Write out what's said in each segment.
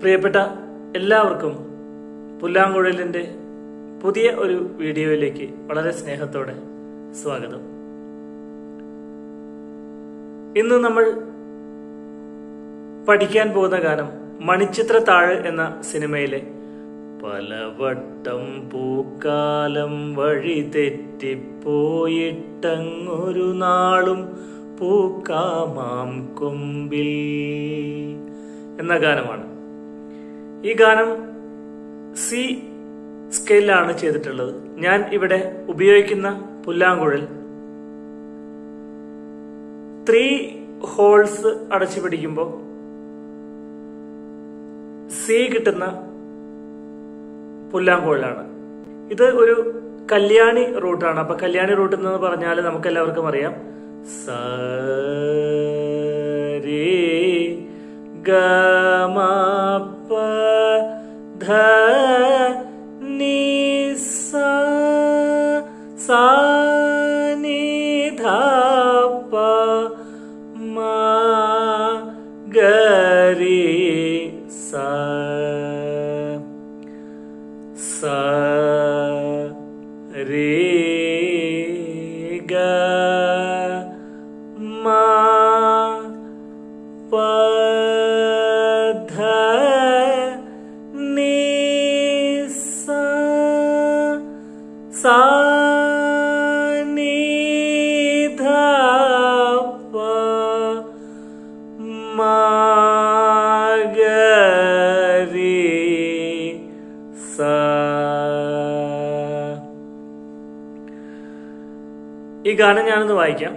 പ്രിയപ്പെട്ട എല്ലാവർക്കും പുല്ലാങ്കുഴലിൻ്റെ പുതിയ ഒരു വീഡിയോയിലേക്ക് വളരെ സ്നേഹത്തോടെ സ്വാഗതം ഇന്ന് നമ്മൾ പഠിക്കാൻ പോകുന്ന ഗാനം മണിച്ചിത്ര താഴ് എന്ന സിനിമയിലെ പലവട്ടം പൂക്കാലം വഴി തെറ്റിപ്പോയിട്ടങ്ങൊരു നാളും പൂക്കാമാം കൊമ്പിൽ എന്ന ഗാനമാണ് ഈ ഗാനം സി സ്കെയിലാണ് ചെയ്തിട്ടുള്ളത് ഞാൻ ഇവിടെ ഉപയോഗിക്കുന്ന പുല്ലാങ്കുഴൽ ത്രീ ഹോൾസ് അടച്ചു പിടിക്കുമ്പോൾ സി കിട്ടുന്ന പുല്ലാങ്കുഴലാണ് ഇത് ഒരു കല്യാണി റൂട്ടാണ് അപ്പൊ കല്യാണി റൂട്ട് എന്ന് പറഞ്ഞാൽ നമുക്ക് എല്ലാവർക്കും അറിയാം സ രേ ഗ മ പ ധ നി സ സ നി ധ പ മ ഗ രി സ സ രേ ഗ മ പ ധ നി സ സ നി ധ പ മ ഗ രി സ ഈ ഗാനം ഞാനൊന്ന് വായിക്കാം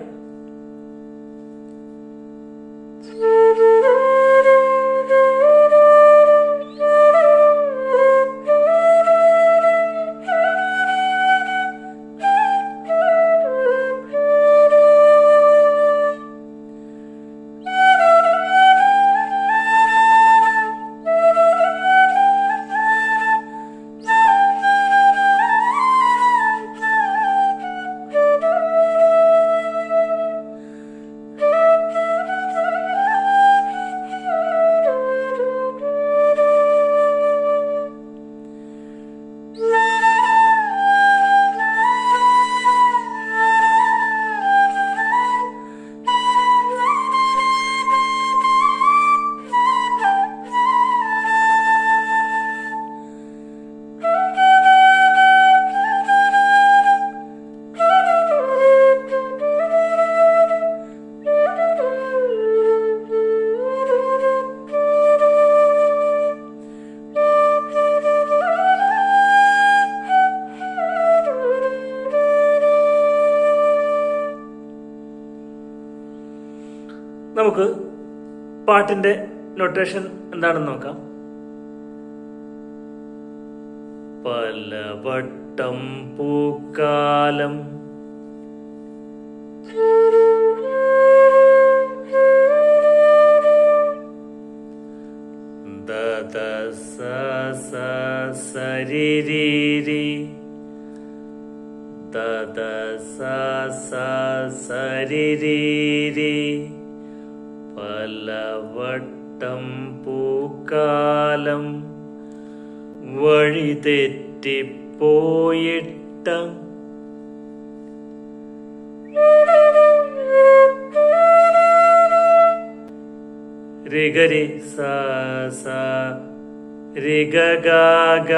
നമുക്ക് പാട്ടിന്റെ നൊട്ടേഷൻ എന്താണെന്ന് നോക്കാം പലവട്ടം പൂക്കാലം ദദ സ സ സരിരീരി ദദ സ സ സരിരീരി പലവട്ടം പൂക്കാലം വഴി തെറ്റിപ്പോയിട്ട രിഗരി സ സ രിഗ ഗ ഗ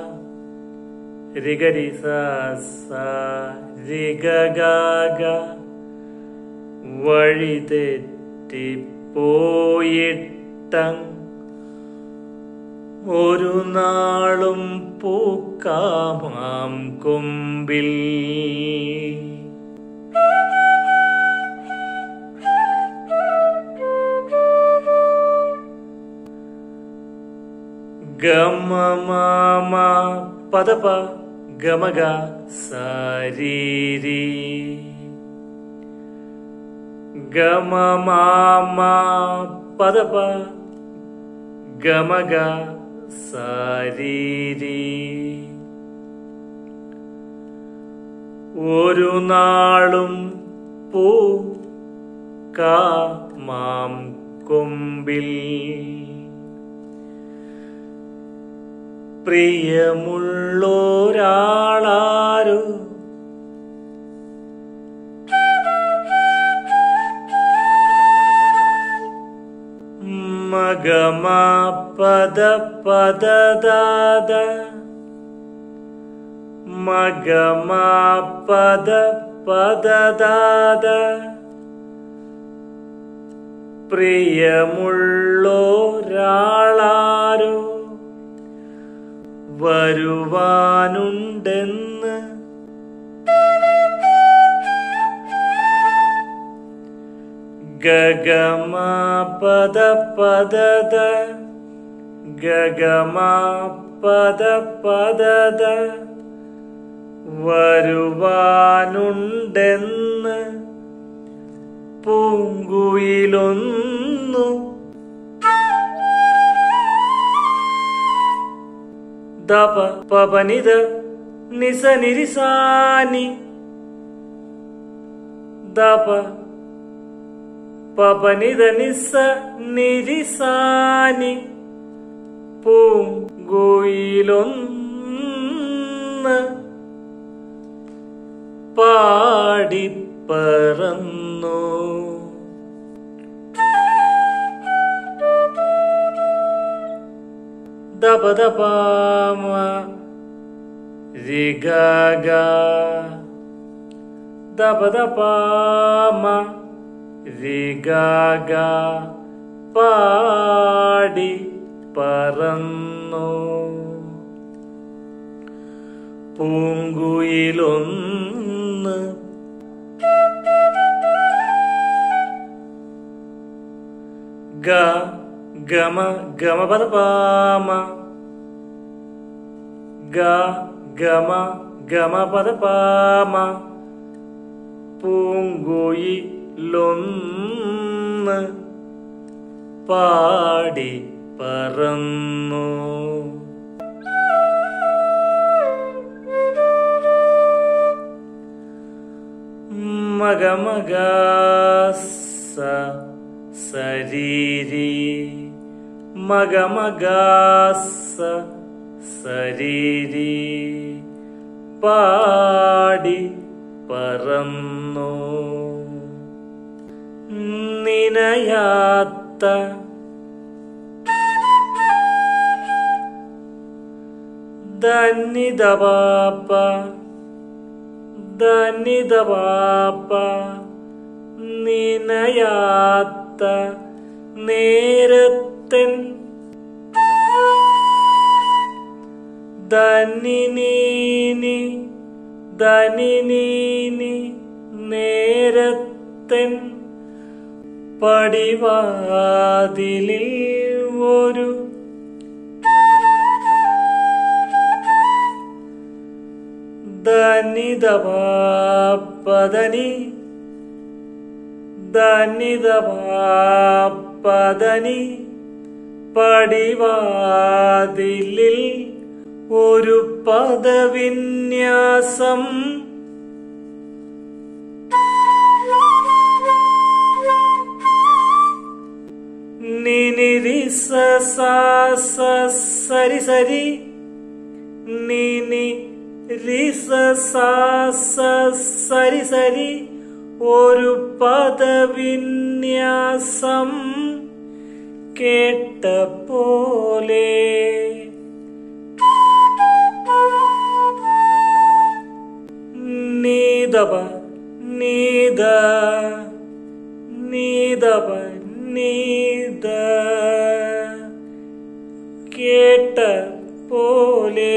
രിഗരി സ സ രിഗ ഗ ഗ വഴി തെറ്റിപ്പോയിട്ട ഒരു നാളും പൂക്കാമാം കൊമ്പിൽ ഗമ മാമ പദപ ഗമഗ സരീരി ഗമ മാമ പദപ ഗമഗ സരീരി ഒരു നാളും പൂ കാമാം കൊമ്പിൽ പ്രിയമുള്ളോരാളാരോ മഗമ പദ പദദാദ മഗമ പദ പദദാദ പ്രിയമുള്ളോരാളാരോ വരുവാനുണ്ടെന്ന് ഗഗമ പദ പദദ ഗഗമ പദ പദദ വരുവാനുണ്ടെന്ന് പൂങ്കുയിലൊന്നു ദപ പപനിത നിസ നിരിസാനി ദപ പപനിത നിസ നിരിസാനി പൂങ്കുയിലൊന്ന് പാടിപ്പറന്നു ദപദപാമ രിഗഗ ദപദപാമ രിഗഗ പാടി പറന്നു പൂങ്കുയിലൊന്ന് ഗ ഗമ ഗമ പദപാമ ഗ ഗമ ഗമ പദപാമ പൂങ്കുയിലൊന്ന് പാടി പറന്നു മഗമഗ സ സരീരി മഗമഗ സ സരീരി പാടി പറന്നു നിനയാത്ത ധന്യതപാപ്പ ധന്യതപാപ്പ നിനയാത്ത നേരത്തൻ ധനിനീനി ധനിനീനി നേരത്തൻ പടിവാതിലിൽ ഒരു ധനിതപാപ്പതനി ധനിതപാപ്പതനി പടിവാതിലിൽ ഒരു പദവിന്യാസം നിനിരി സ സ സ സരി സരി നിനി രി സ സ സ സരി സരി ഒരു പദവിന്യാസം കേട്ട പോലെ നീതപ നീത നീതപ നീത കേട്ട പോലെ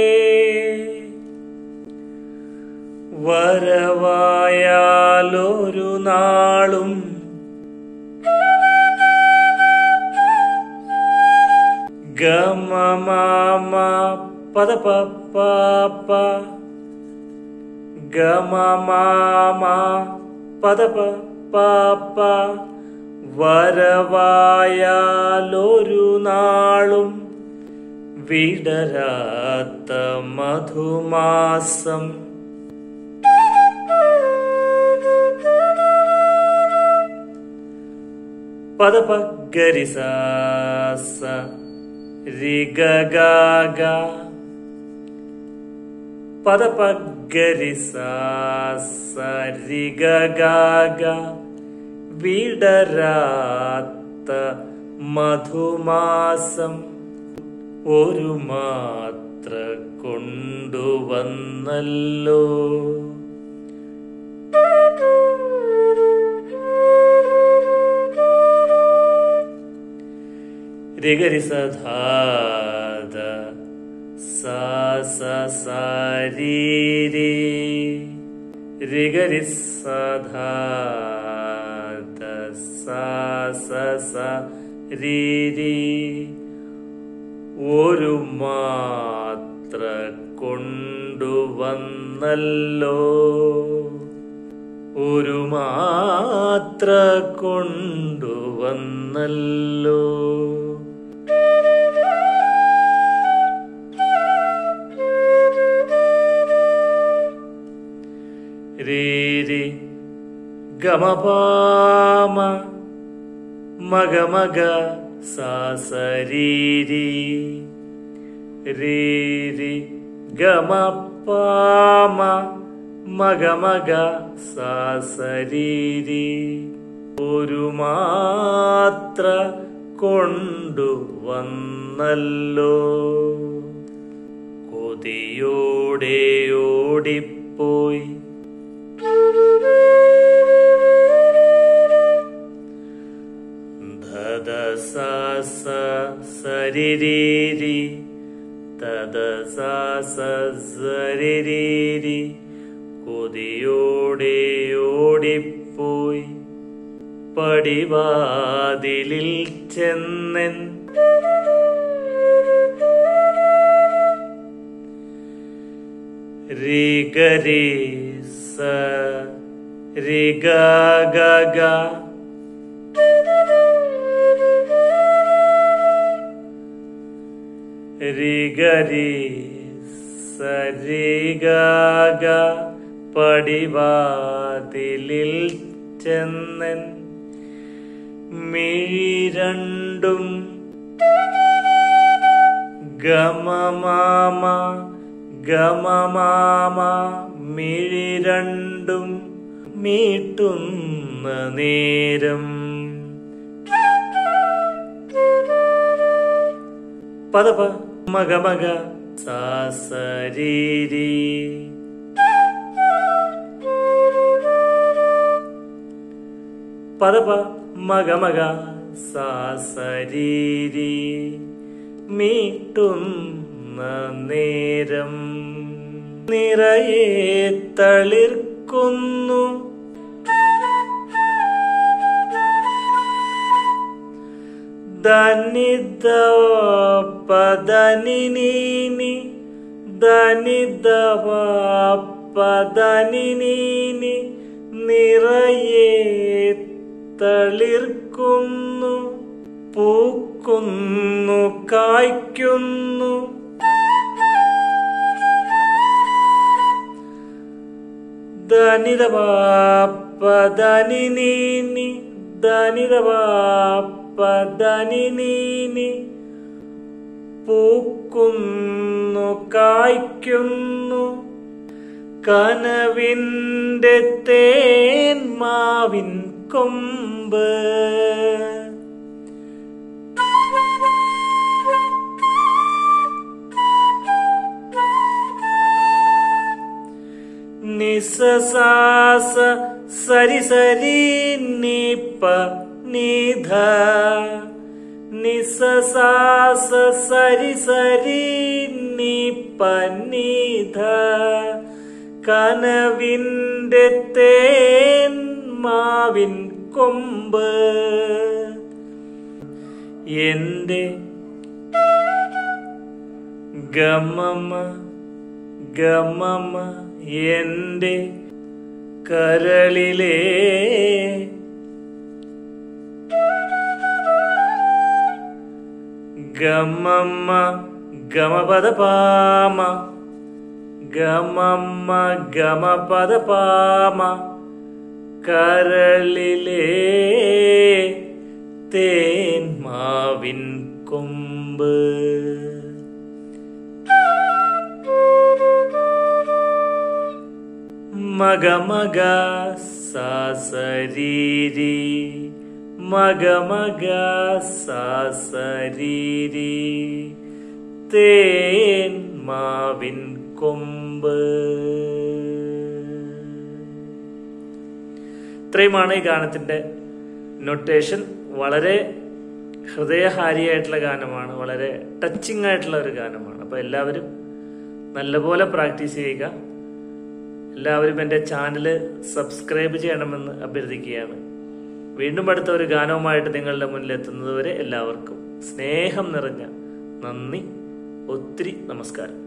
വരവായാലൊരു നാളും ഗമമാമ പദപപ്പാപ്പ ഗമമാമ പദപപ്പാപ്പ വരവായാലൊരു നാളും വിടരാത്ത മധുമാസം പദപഗരിസ രിഗഗ പദപ ഗരി സാ സരി ഗ ഗ ഗ വിടരാത്ത മധുമാസം ഒരു മാത്ര കൊണ്ടുവന്നല്ലോ രിഗരി സധാത സാ സ സാരീരി രിഗരി സധാത സാ സ സാരീരി ഒരു മാത്ര കൊണ്ടുവന്നല്ലോ ഒരു മാത്ര കൊണ്ടുവന്നല്ലോ രീരി ഗമപാമ മഗമഗ സാസരീരി രീരി ഗമപാമ മഗമഗ സാസരീരി ഒരു മാത്ര കൊണ്ടുവന്നല്ലോ കൊതിയോടെ ഓടിപ്പോയി ധദ സ സ സരിരീരി തദ സ സ സരിരീരി കൊതിയോടെ ഓടിപ്പോയി പടിവാതിലിൽ ചെന്നൻ രിഗരി സ രിഗ ഗ ഗ രിഗരി സരിഗ ഗ പടിവാതിലിൽ ചെന്നൻ മിഴിരണ്ടും ഗമമാമ ഗമമാമ മിഴിരണ്ടും മീട്ടുന്ന നേരം പദപ മഗമഗ സാസരീരി പദപ മഗമഗ സാസരീരി മീട്ടുന്ന നേരം നിറയെ തളിർക്കുന്നു ധനിത പദനിനീനി ധനിതവ പദനിനീനി നിറയെ തളിർക്കുന്നു പൂക്കുന്നു കായ്ക്കുന്നു ധനിത പദനിനീനി ധനിത പദനിനീനി പൂക്കുന്നു കായ്ക്കുന്നു കനവിന്റെ തേന്മാവിൻ കൊമ്പ് നിസസാസ സരി സരി നിപ്പ നിധ നിസസാസ സരി സരി നിപ്പ നിധ കനവിന്റെ തേൻ മാവിൻ കൊമ്പ് എന്റെ ഗമമ ഗമമ എന്റെ കരളിലേ ഗമമ്മ ഗമപദ പാമ ഗമമ്മ ഗമപദ പാമ കരളിലേ തേൻ മാവിൻ കൊമ്പ് മഗ മഗ സരീരി മഗ മഗ സരീരി തേൻ മാവിൻ കൊമ്പ് ഇത്രയുമാണ് ഈ ഗാനത്തിന്റെ നൊട്ടേഷൻ വളരെ ഹൃദയഹാരിയായിട്ടുള്ള ഗാനമാണ് വളരെ ടച്ചിങ് ആയിട്ടുള്ള ഒരു ഗാനമാണ് അപ്പൊ എല്ലാവരും നല്ലപോലെ പ്രാക്ടീസ് ചെയ്യുക എല്ലാവരും എൻ്റെ ചാനൽ സബ്സ്ക്രൈബ് ചെയ്യണമെന്ന് അഭ്യർത്ഥിക്കുകയാണ് വീണ്ടും അടുത്ത ഒരു ഗാനവുമായിട്ട് നിങ്ങളുടെ മുന്നിൽ എത്തുന്നതുവരെ എല്ലാവർക്കും സ്നേഹം നിറഞ്ഞ നന്ദി ഒത്തിരി നമസ്കാരം